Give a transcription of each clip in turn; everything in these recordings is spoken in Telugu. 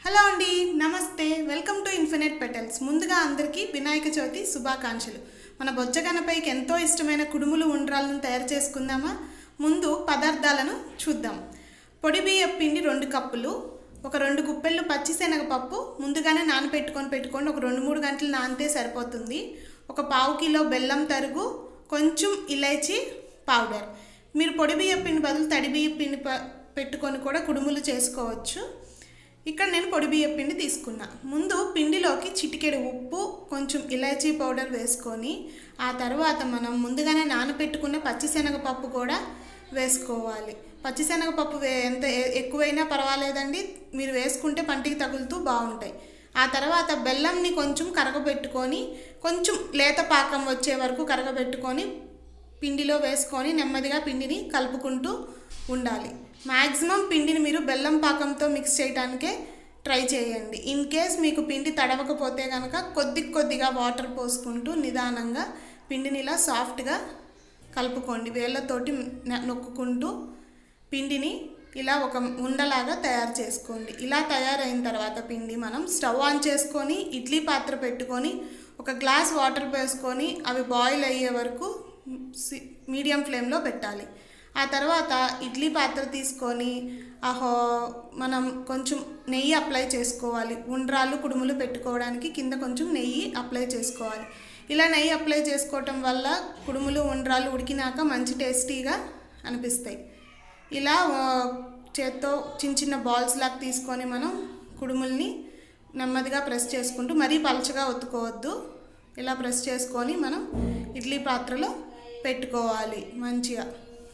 హలో అండి నమస్తే వెల్కమ్ టు ఇన్ఫినిట్ పెటల్స్ ముందుగా అందరికీ వినాయక చవితి శుభాకాంక్షలు మన బొజ్జ గణపైకి ఎంతో ఇష్టమైన కుడుములు ఉండ్రాలను తయారు చేసుకుందామా ముందు పదార్థాలను చూద్దాం పొడి బియ్య పిండి రెండు కప్పులు ఒక రెండు కుప్పెళ్ళు పచ్చిశనగపప్పు ముందుగానే నానబెట్టుకొని పెట్టుకోండి ఒక రెండు మూడు గంటలు నానితే సరిపోతుంది ఒక పావు కిలో బెల్లం తరుగు కొంచెం ఇలైచి పౌడర్ మీరు పొడి బియ్య పిండి బదులు తడి బియ్య పిండి ప- పెట్టుకొని కూడా కుడుములు చేసుకోవచ్చు ఇక్కడ నేను పొడి బియ్య పిండి తీసుకున్నా ముందు పిండిలోకి చిటికెడు ఉప్పు కొంచెం ఇలాచీ పౌడర్ వేసుకొని ఆ తర్వాత మనం ముందుగానే నానబెట్టుకున్న పచ్చిశనగపప్పు కూడా వేసుకోవాలి పచ్చిశనగపప్పు వే ఎంత ఎ- ఎక్కువైనా పర్వాలేదండి మీరు వేసుకుంటే పంటికి తగులుతూ బాగుంటాయి ఆ తర్వాత బెల్లంని కొంచెం కరగబెట్టుకొని కొంచెం లేత పాకం వచ్చే వరకు కరగబెట్టుకొని పిండిలో వేసుకొని నెమ్మదిగా పిండిని కలుపుకుంటూ ఉండాలి మ్యాక్సిమం పిండిని మీరు బెల్లం పాకంతో మిక్స్ చేయడానికే ట్రై చేయండి ఇన్ కేస్ మీకు పిండి తడవకపోతే కనుక కొద్ది కొద్దిగా వాటర్ పోసుకుంటూ నిదానంగా పిండిని ఇలా సాఫ్ట్గా కలుపుకోండి వేళ్ళతోటి న- నొక్కుకుంటూ పిండిని ఇలా ఒక ఉండలాగా తయారు చేసుకోండి ఇలా తయారైన తర్వాత పిండి మనం స్టవ్ ఆన్ చేసుకొని ఇడ్లీ పాత్ర పెట్టుకొని ఒక గ్లాస్ వాటర్ వేసుకొని అవి బాయిల్ అయ్యే వరకు సి- మీడియం ఫ్లేమ్లో పెట్టాలి ఆ తర్వాత ఇడ్లీ పాత్ర తీసుకొని ఆహో మనం కొంచెం నెయ్యి అప్లై చేసుకోవాలి ఉండ్రాలు కుడుములు పెట్టుకోవడానికి కింద కొంచెం నెయ్యి అప్లై చేసుకోవాలి ఇలా నెయ్యి అప్లై చేసుకోవటం వల్ల కుడుములు ఉండ్రాలు ఉడికినాక మంచి టేస్టీగా అనిపిస్తాయి ఇలా ఆ, చేత్తో చిన్న చిన్న బాల్స్ లాగా తీసుకొని మనం కుడుముల్ని నెమ్మదిగా ప్రెస్ చేసుకుంటూ మరీ పలచగా ఒత్తుకోవద్దు ఇలా ప్రెస్ చేసుకొని మనం ఇడ్లీ పాత్రలో పెట్టుకోవాలి మంచిగా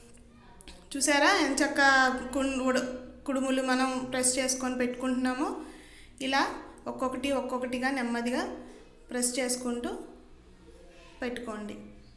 చూసారా ఎంచక్క కుడు కుడుములు మనం ప్రెస్ చేసుకొని పెట్టుకుంటున్నామో ఇలా ఒక్కొక్కటి ఒక్కొక్కటిగా నెమ్మదిగా ప్రెస్ చేసుకుంటూ పెట్టుకోండి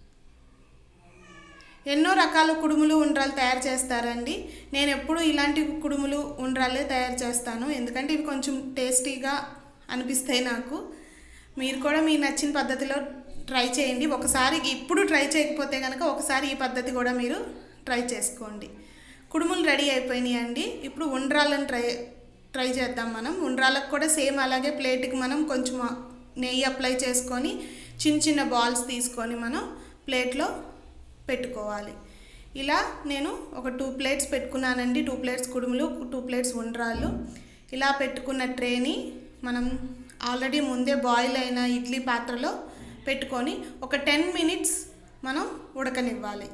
ఎన్నో రకాల కుడుములు ఉండ్రాలు తయారు చేస్తారండి నేను ఎప్పుడు ఇలాంటి కుడుములు ఉండ్రాలే తయారు చేస్తాను ఎందుకంటే ఇవి కొంచెం టేస్టీగా అనిపిస్తాయి నాకు మీరు కూడా మీ నచ్చిన పద్ధతిలో ట్రై చేయండి ఒకసారి ఇప్పుడు ట్రై చేయకపోతే కనుక ఒకసారి ఈ పద్ధతి కూడా మీరు ట్రై చేసుకోండి కుడుములు రెడీ అయిపోయినాయి అండి ఇప్పుడు ఉండ్రాలను ట్రై ట్రై చేద్దాం మనం ఉండ్రాలకు కూడా సేమ్ అలాగే ప్లేట్కి మనం కొంచెం నెయ్యి అప్లై చేసుకొని చిన్న చిన్న బాల్స్ తీసుకొని మనం ప్లేట్లో పెట్టుకోవాలి ఇలా నేను ఒక టూ ప్లేట్స్ పెట్టుకున్నానండి టూ ప్లేట్స్ కుడుములు టూ ప్లేట్స్ ఉండ్రాళ్ళు ఇలా పెట్టుకున్న ట్రేని మనం ఆల్రెడీ ముందే బాయిల్ అయిన ఇడ్లీ పాత్రలో పెట్టుకొని ఒక టెన్ మినిట్స్ మనం ఉడకనివ్వాలి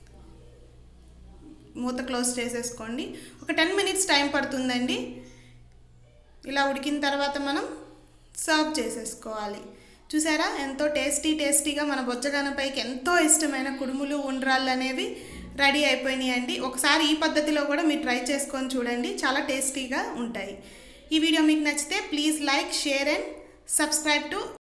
మూత క్లోజ్ చేసేసుకోండి ఒక టెన్ మినిట్స్ టైం పడుతుందండి ఇలా ఉడికిన తర్వాత మనం సర్వ్ చేసేసుకోవాలి చూసారా ఎంతో టేస్టీ టేస్టీగా మన బొజ్జగనపైకి ఎంతో ఇష్టమైన కుడుములు ఉండ్రాళ్ళు అనేవి రెడీ అయిపోయినాయి అండి ఒకసారి ఈ పద్ధతిలో కూడా మీరు ట్రై చేసుకొని చూడండి చాలా టేస్టీగా ఉంటాయి ఈ వీడియో మీకు నచ్చితే please like share and subscribe to